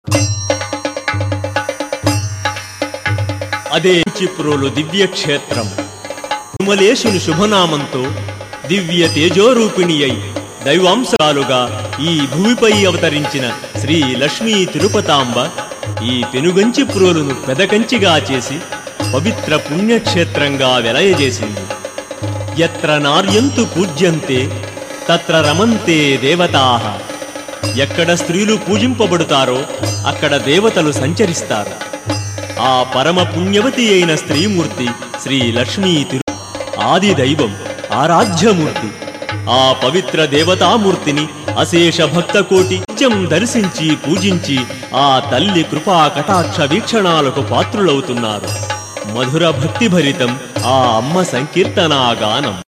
అదే చిప్రోలు దివ్యక్షేత్రం తిరుమలేశుని శుభనామంతో దివ్య తేజోరూపిణి అయి దైవాంశాలుగా ఈ భూమిపై అవతరించిన శ్రీ లక్ష్మీ తిరుపతాంబ ఈ పెనుగంచి ప్రోలును పెదకంచిగా చేసి పవిత్ర పుణ్యక్షేత్రంగా వెలయజేసింది ఎత్ర నార్యంతు పూజ్యంతే తత్ర రమంతే దేవతాహ ఎక్కడ స్త్రీలు పూజింపబడుతారో అక్కడ దేవతలు సంచరిస్తారు ఆ పరమ పుణ్యవతి అయిన స్త్రీమూర్తి శ్రీ లక్ష్మీ తిరు ఆది దైవం ఆరాధ్యమూర్తి ఆ పవిత్ర దేవతామూర్తిని అశేష భక్తకోటి నిత్యం దర్శించి పూజించి ఆ తల్లి కృపా కటాక్ష వీక్షణాలకు పాత్రులవుతున్నారు మధుర భక్తిభరితం ఆ అమ్మ సంకీర్తనా గానం